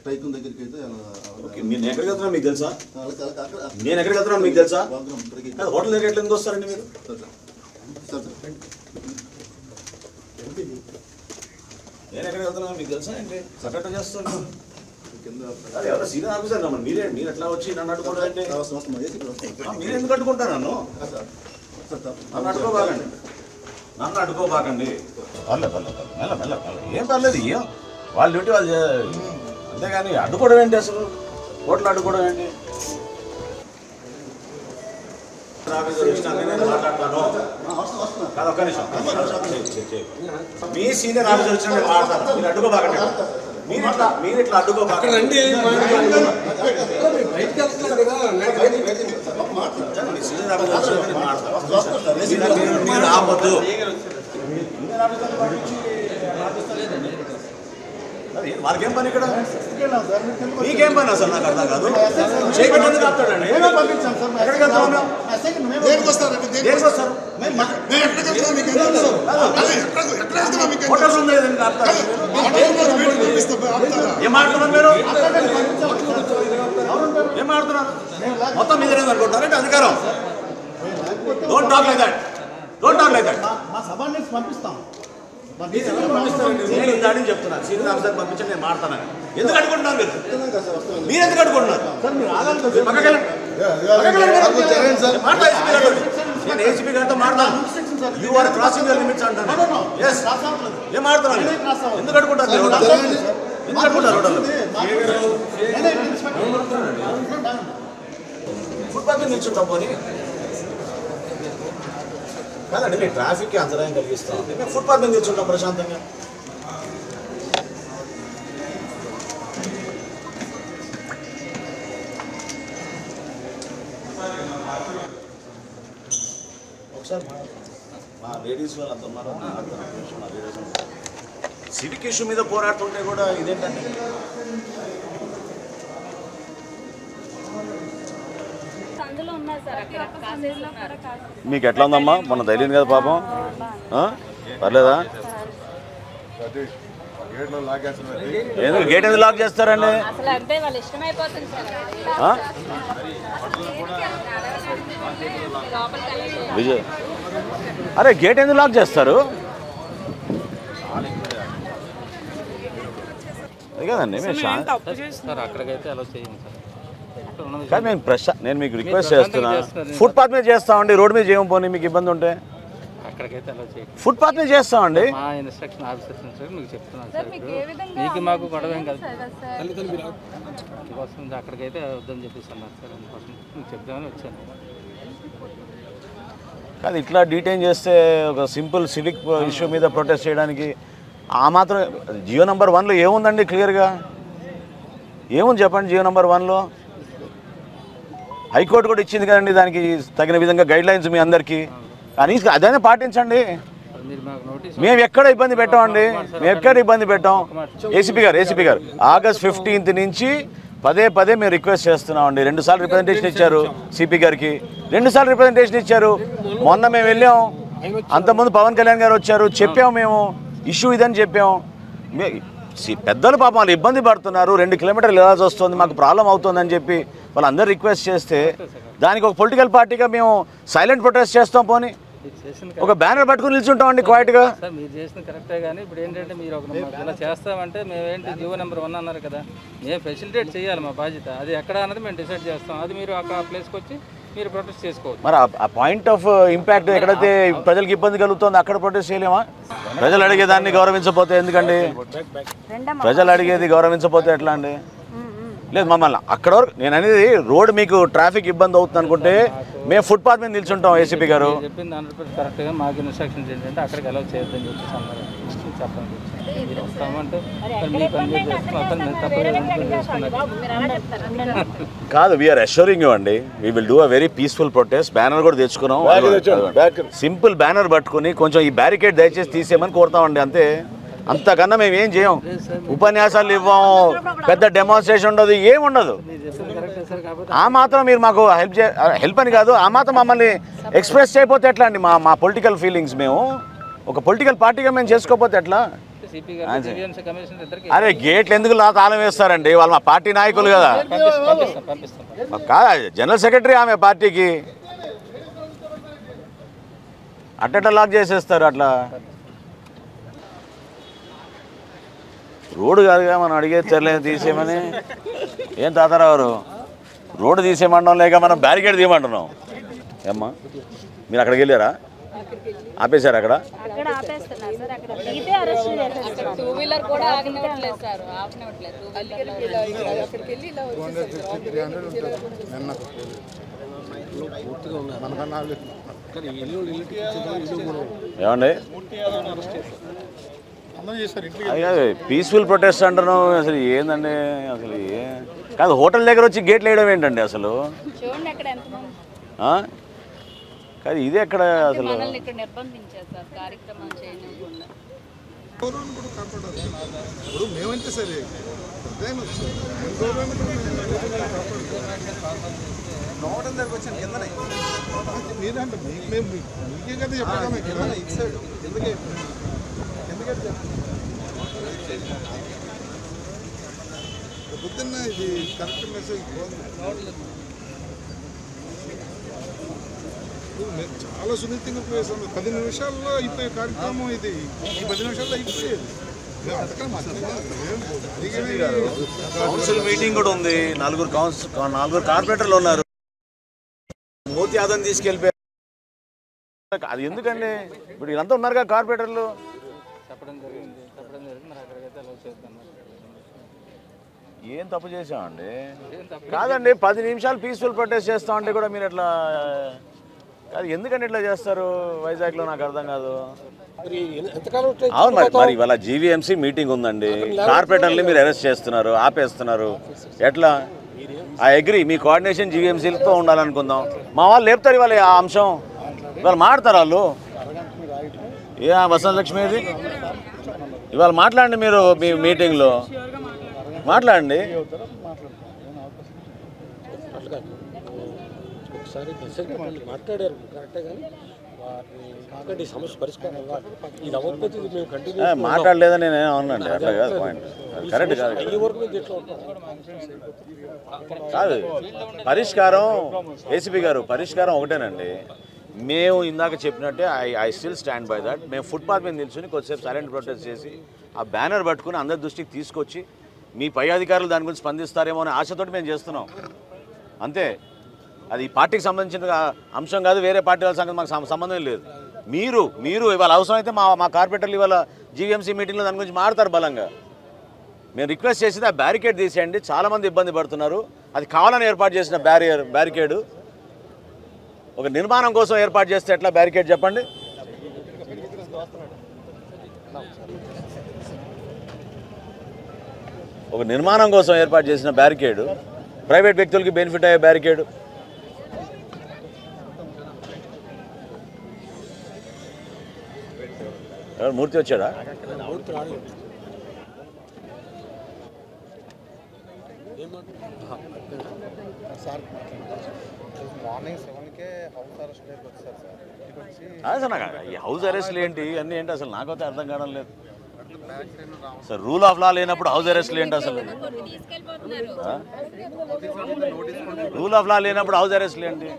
Tycoon దగ్గరికి అయితే okay మీరు నేను ఎక్కడికి వెళ్తున్నా మీకు తెలుసా వాళ్ళకి వాళ్ళకి అక్కడ నేను ఎక్కడికి వెళ్తున్నాను మీకు తెలుసా ప్రోగ్రామ్ ఇక్కడికి కాదు, హోటల్ దగ్గర ఎట్లా ఎందుకు వస్తారండి మీరు సార్ సార్ సార్ సార్ నేను ఎక్కడికి వెళ్తున్నాను మీకు తెలుసా ఏంటి సపరేట్ చేస్తాను కింద అదే ఎవరో సీనియర్ ఆఫీసర్ రమ్మని మీరే మీరు ఎట్లా వచ్చి నన్ను అడ్డుకోవడం అంటే అవసరం అవసరం ఏసీ ఇక్కడ వస్తాం ఆ, మీరు ఎందుకు అడ్డుకుంటారు నన్ను సార్ సార్ సార్ నన్ను అడ్డుకోబాకండి నన్ను అడ్డుకోబాకండి పర్లేదు పర్లేదు పర్లేదు. మెల్ల మెల్ల మెల్ల ఏం పర్లేదు ఏం వాళ్ళ డ్యూటీ వాళ్ళు చే- అంతేగాని అడ్డుకోవడం ఏంటి అసలు హోటల్ అడ్డుకోవడం ఏంటి ఆఫీసర్ వచ్చినాక నేను మాట్లాడతాను అవసరం వస్తున్నా కాదు ఒక్క నిమిషం చెయ్, చెయ్, చెయ్. మీ సీనియర్ ఆఫీసర్ వచ్చిన నేను మాట్లాడతాను మీరు అడ్డుకోబాకండి మీరు ఇట్లా మీరు ఇట్లా అడ్డుకోబాకండి రండి బయటకు వెళ్తున్నారు కదా మీ సీనియర్ ఆఫీసర్ వచ్చిన నేను మాట్లాడతాను మీరు- మీరు- మీరు ఆపొద్దు సీనియర్ ఆఫీసర్ని పంపించి అది వాళ్ళకేం పని ఇక్కడ మీకేం పని అసలు నాకు అర్థం కాదు చేయకుండా ఎందుకు ఆపుతాడండి ఎక్కడికి వెళ్తున్నావు దేనికి వస్తారండి దేనికి దేనికి వస్తారు మేము ఎక్కడికి వెళ్తున్నాం మీకు ఎందుకు తెలుసు? అదే ఎక్కడ ఎక్కడ వెళ్తున్నాం మీకు ఎందుకు హోటల్స్ ఉంది ఎందుకు ఆపుతారు ఆటోలో వీడియో పంపిస్తే ఆపుతారా? ఏం ఆడుతున్నారు మీరు ఏం ఆడుతున్నారు మొత్తం మీద అనుకుంటారంటే అధికారం don't talk like that don't talk like that మా సబార్డినేట్స్ పంపిస్తాం నేను ఇందాని చెప్తున్నాను సీనియర్ ఆఫీసర్ పంపించండి నేను మాడతానని ఎందుకు అడుగుంటున్నారు మీరు మీరు ఎందుకు అడుగుంటున్నారు మీరు పక్కకి వెళ్ళండి. పక్కకి వెళ్ళండి మీరు. నేను మాట్లాడతా ఏసీపీ గారితో. నేను ఏసీపీ గారితో మాట్లాడతాను you are crossing your limits అంటాను ఎస్ ఏం మాడుతున్నాను ఎందుకు అడుగుంటారు మీరు హోటల్? ఎందుకు అడుగుంటారు హోటల్ ఫుట్పాత్ మీద నిల్చుంటాం పోనీ కాదండి మీ ట్రాఫిక్కి అంతరాయం కలిగిస్తాం మేము ఫుట్పాత్ మీద నిల్చుంటాం ప్రశాంతంగా ఒకసారి మా- మా లేడీస్ వాళ్ళు అంత ఉన్నారు నా అర్థం ఒక నిమిషం, నా లేడీస్ ఉన్నారు. సివిక్ ఇష్యూ మీద పోరాడుతుంటే కూడా ఇదేంటండి అందులో ఉన్నారు సార్ అక్కడ కాసేజ్లో ఉన్నారు మీకు ఎట్లా ఉందమ్మా మొన్న తగిలింది కదా పాపం ఆ? పర్లేదా ఎందుకు గేట్ ఎందుకు లాక్ చేస్తారండి అసలు అంటే వాళ్ళు ఇష్టమైపోతుంది సార్ ఆ? లోపలికి వెళ్ళలేదు విజయ్ అరే గేట్ ఎందుకు లాక్ చేస్తారు అది కదండి మేము శా- సార్ అక్కడికైతే అలా చేయండి సార్ అక్కడ ఉన్నది కాదు మేము ప్రశా నేను మీకు రిక్వెస్ట్ ప్రశాంతంగా చేస్తున్నా చేస్తున్నారు. ఫుట్పాత్ మీద చేస్తామండి రోడ్ మీద చేయము పోనీ మీకు ఇబ్బంది ఉంటే అక్కడికైతే అలా చేయండి ఫుట్పాత్ మీద చేస్తామండి మా ఇన్స్ట్రక్షన్ ఆఫీసర్స్ నుంచి మీకు చెప్తున్నాను సార్ సార్ మీకు ఇప్పుడు ఏ విధంగా మీకు మాకు గొడవ ఏం కాదు సార్ సార్ అందుకోసం అక్కడికైతే వద్దని చెప్పేసి అన్నారు సార్ అందుకోసం మీకు చెప్దామని వచ్చాను కాదు ఇట్లా డీటైన్ చేస్తే ఒక సింపుల్ సివిక్ ఇష్యూ మీద ప్రొటెస్ట్ చేయడానికి ఆ మాత్రం జియో నెంబర్ వన్లో ఏముందండి క్లియర్గా ఏముంది చెప్పండి జియో నెంబర్ వన్లో హైకోర్టు కూడా ఇచ్చింది కదండి దానికి తగిన విధంగా గైడ్ లైన్స్ మీ అందరికీ కానీ అదైనా పాటించండి అది మీరు మాకు నోటీస్ మేము ఎక్కడ ఇబ్బంది పెట్టామండి మేము ఎక్కడ ఇబ్బంది పెట్టాం ఏసీపీ గారు ఏసీపీ గారు ఆగస్ట్ ఫిఫ్టీన్త్ నుంచి పదే పదే మేము రిక్వెస్ట్ చేస్తున్నామండి రెండు సార్లు రిప్రజెంటేషన్ ఇచ్చారు సిపి గారికి రెండు సార్లు రిప్రజెంటేషన్ ఇచ్చారు మొన్న మేము వెళ్ళాం అంతకుముందు పవన్ కళ్యాణ్ గారు వచ్చారు చెప్పాము మేము ఇష్యూ ఇదని చెప్పాం మే- సి- పెద్దలు పాపం వాళ్ళు ఇబ్బంది పడుతున్నారు రెండు కిలోమీటర్లు వెళ్ళాల్సి వస్తుంది మాకు ప్రాబ్లం అవుతుందని చెప్పి వాళ్ళందరూ రిక్వెస్ట్ చేస్తే దానికి ఒక పొలిటికల్ పార్టీగా మేము సైలెంట్ ప్రొటెస్ట్ చేస్తాం పోనీ మీరు చేసిన ఒక బ్యానర్ పట్టుకుని నిల్చుంటామండి క్వైట్గా సార్ మీరు చేసిన కరెక్టే కానీ ఇప్పుడు ఏంటంటే మీరు ఒక మాకు ఇలా చేస్తామంటే మేమేంటి జీవో నెంబర్ వన్ అన్నారు కదా మేము ఫెసిలిటేట్ చేయాలి మా బాధ్యత అది ఎక్కడ అన్నది మేము డిసైడ్ చేస్తాం అది మీరు అక్కడ ప్లేస్కి వచ్చి మీరు ప్రొటెస్ట్ చేసుకోవచ్చు మరి ఆ- ఆ పాయింట్ ఆఫ్ ఇంపాక్ట్ ఎక్కడైతే ప్రజలకు ఇబ్బంది కలుగుతుందో అక్కడ ప్రొటెస్ట్ చేయలేమా ప్రజలు అడిగేదాన్ని గౌరవించకపోతే ఎందుకండి ప్రజలు అడిగేది గౌరవించకపోతే ఎట్లా అండి లేదు మమ్మల్ని అక్కడ వరకు నేను అనేది రోడ్ మీకు ట్రాఫిక్ ఇబ్బంది అవుతుంది అనుకుంటే మేము ఫుట్పాత్ మీద నిల్చుంటాం ఏసీపీ గారు మీరు చెప్పింది హండ్రెడ్ పర్సెంట్ కరెక్ట్గా మాకు ఇన్స్ట్రక్షన్స్ ఏంటంటే అక్కడికి ఎలా చేయొద్దని చెప్పేసి అన్నారు చెప్పండి మీరు వస్తామంటే మరి మీ పని మీరు చేసుకున్నారు మేము తప్పగా చేసుకున్నారు మీరు అలా చెప్తారు కాదు వీఆర్ అష్యూరింగ్ యూ అండి we will do a very peaceful protest banner కూడా తెచ్చుకున్నాం సింపుల్ బ్యానర్ పట్టుకుని కొంచెం ఈ బ్యారికేడ్ దయచేసి తీసేయమని కోరుతామండి అంతే అంతకన్నా మేము ఏం చేయం ఉపన్యాసాలు ఇవ్వం పెద్ద డెమాన్స్ట్రేషన్ ఉండదు ఏం ఉండదు మీరు చెప్పింది కరెక్టే సార్ కాకపోతే ఆ మాత్రం మీరు మాకు హెల్ప్ చే హెల్ప్ అని కాదు ఆ మాత్రం మమ్మల్ని ఎక్స్ప్రెస్ చేయకపోతే ఎట్లా అండి మా మా పొలిటికల్ ఫీలింగ్స్ మేము ఒక పొలిటికల్ పార్టీగా మేము చేసుకోకపోతే ఎట్లా కాబట్టి సిపి గారు జీవీఎంసీ కమిషనర్ ఇద్దరికి అరే గేట్లు ఎందుకు లా- తాళం వేస్తారండి వాళ్ళు మా పార్టీ నాయకులు కదా పంపిస్తాం పంపిస్తాం పంపిస్తాం కాదా జనరల్ సెక్రటరీ ఆమె పార్టీకి అట్టట లాక్ చేసేస్తారు అట్లా రోడ్డు కాదుగా మనం అడిగే చర్యలు తీసేయమని ఏం తాతారావు రోడ్డు తీసేయమంటాం లేక మనం బ్యారికేడ్ తీయమంటున్నాం ఏమ్మా మీరు అక్కడికి వెళ్ళారా ఆపేశారు అక్కడ అక్కడ ఆపేస్తున్నారు సార్ అక్కడ దిగితే అరెస్ట్ చేసేస్తారు టూ వీలర్ కూడా ఆగనివ్వట్లేదు సార్ ఆపనివ్వట్లేదు టూ వీలర్ అక్కడికి వెళ్ళి ఇలా ఏమండి పీస్ఫుల్ ప్రొటెస్ట్ అంటున్నాం అసలు ఏందండి అసలు ఏ కాదు హోటల్ దగ్గర వచ్చి గేట్లు వేయడం ఏంటండి అసలు చూడండి అక్కడ ఎంతమంది ఆ? కాదు ఇది ఎక్కడ అసలు మనల్ని ఇక్కడ నిర్బంధించారు సార్ కార్యక్రమం చేయనివ్వకుండా గౌరవం కూడా కాపాడాలి ఇప్పుడు మేమంటే సరే పెద్దయిన గౌరవం హోటల్ దగ్గరకు వచ్చాను కిందనే మీరంటే మీకు మేము మీకే కదా చెప్పగలం కిందనే ఇటు సైడ్ ఎందుకే ఎందుకంటే పొద్దున్న ఇది కరెక్ట్ మెసేజ్ చాలా సున్నితంగా పోయేసాం పది నిమిషాల్లో అయిపోయే కార్యక్రమం ఇది ఈ పది నిమిషాల్లో అయిపోయేది మేము అంతకన్నా మాట్లాడలేదు. కౌన్సిల్ మీటింగ్ కూడా ఉంది నలుగురు కౌన్సిల్ నలుగురు కార్పొరేటర్లు ఉన్నారు మోతి యాదవ్ తీసుకెళ్ళిపోయారు అది ఎందుకండి ఇప్పుడు వీళ్ళంతా ఉన్నారుగా కార్పొరేటర్లు చెప్పడం జరిగింది చెప్పడం జరిగింది మరి అక్కడికైతే అలౌ చేద్దాం ఏం తప్పు చేసామండి ఏం తప్పు కాదండి పది నిమిషాలు పీస్ఫుల్ ప్రొటెస్ట్ చేస్తామంటే కూడా మీరు ఎట్లా కాదు ఎందుకండి ఇట్లా చేస్తారు వైజాగ్లో నాకు అర్థం కాదు అవును మరి మరి ఇవాళ జీవీఎంసీ మీటింగ్ ఉందండి కార్పొరేటర్ని మీరు అరెస్ట్ చేస్తున్నారు ఆపేస్తున్నారు ఎట్లా ఆ అగ్రి మీ కోఆర్డినేషన్ జీవీఎంసీలతో ఉండాలనుకుందాం మా వాళ్ళు లేపుతారు ఇవాళ ఆ అంశం ఇవాళ మాడతారు వాళ్ళు ఏ ఆ వసంత లక్ష్మి ఇది ఇవాళ మాట్లాడండి మీరు మీ మీటింగ్లో మాట్లాడండి ఒకసారి మెసేజ్ వాళ్ళు మాట్లాడారు కరెక్టే కానీ వారిని కాకండి ఈ సమస్య పరిష్కారం అవ్వాలి ఇది అవ్వకపోతే ఇది మేము కంటిన్యూ ఏ, మాట్లాడలేదని నేను అవునండి అట్లా కాదు పాయింట్ అది కరెక్ట్ కాదు ఈ వరకు మేము దీంట్లో ఉంటాం కాదు పరిష్కారం ఏసీపీ గారు పరిష్కారం ఒకటేనండి మేము ఇందాక చెప్పినట్టే I I still stand by that మేము ఫుట్పాత్ మీద నిల్చుని కొద్దిసేపు సైలెంట్ ప్రొటెస్ట్ చేసి ఆ బ్యానర్ పట్టుకుని అందరి దృష్టికి తీసుకొచ్చి మీ పై అధికారులు దాని గురించి స్పందిస్తారేమో అనే ఆశతోటి మేము చేస్తున్నాం అంతే అది ఈ పార్టీకి సంబంధించిన అంశం కాదు వేరే పార్టీ వాళ్ళ సంగతి మాకు సం- సంబంధం లేదు మీరు మీరు ఇవాళ అవసరమైతే మా మా కార్పొరేటర్లు ఇవాళ జీవీఎంసీ మీటింగ్లో దాని గురించి మాడతారు బలంగా మేము రిక్వెస్ట్ చేసింది ఆ బ్యారికేడ్ తీసేయండి చాలామంది ఇబ్బంది పడుతున్నారు అది కావాలని ఏర్పాటు చేసిన బ్యారియర్ బ్యారికేడ్ ఒక నిర్మాణం కోసం ఏర్పాటు చేస్తే ఎట్లా బ్యారికేడ్ చెప్పండి ఒక నిర్మాణం కోసం ఏర్పాటు చేసిన బ్యారికేడ్ ప్రైవేట్ వ్యక్తులకి బెనిఫిట్ అయ్యే బ్యారికేడ్ ఎవరు మూర్తి వచ్చాడా మార్నింగ్ సెవెన్కే హౌస్ అరెస్ట్ వచ్చారు సార్ ఇంటికి వచ్చి అసలు నాకు ఈ హౌస్ అరెస్ట్లు ఏంటి అన్నీ ఏంటి అసలు నాకైతే అర్థం కావడం లేదు సార్ రూల్ ఆఫ్ లా లేనప్పుడు హౌస్ అరెస్ట్లు ఏంటి అసలు రూల్ ఆఫ్ లా లేనప్పుడు హౌస్ అరెస్ట్లు ఏంటి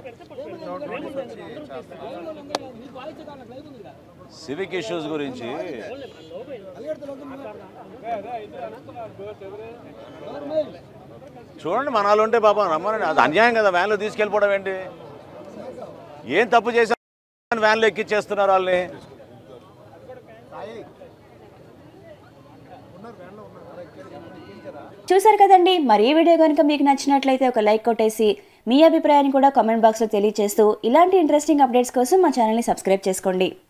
సివిక్ ఇష్యూస్ గురించి చూడండి మన వాళ్ళు ఉంటే పాపం రమ్మనండి అది అన్యాయం కదా వ్యాన్లో తీసుకెళ్ళిపోవడం ఏంటి ఏం తప్పు చేశారు వ్యాన్లో ఎక్కిచ్చేస్తున్నారు వాళ్ళని చూసారు కదండి మరి ఈ వీడియో కనుక మీకు నచ్చినట్లయితే ఒక లైక్ కొట్టేసి మీ అభిప్రాయాన్ని కూడా కామెంట్ బాక్స్లో తెలియజేస్తూ ఇలాంటి ఇంట్రెస్టింగ్ అప్డేట్స్ కోసం మా ఛానల్ని సబ్స్క్రైబ్ చేసుకోండి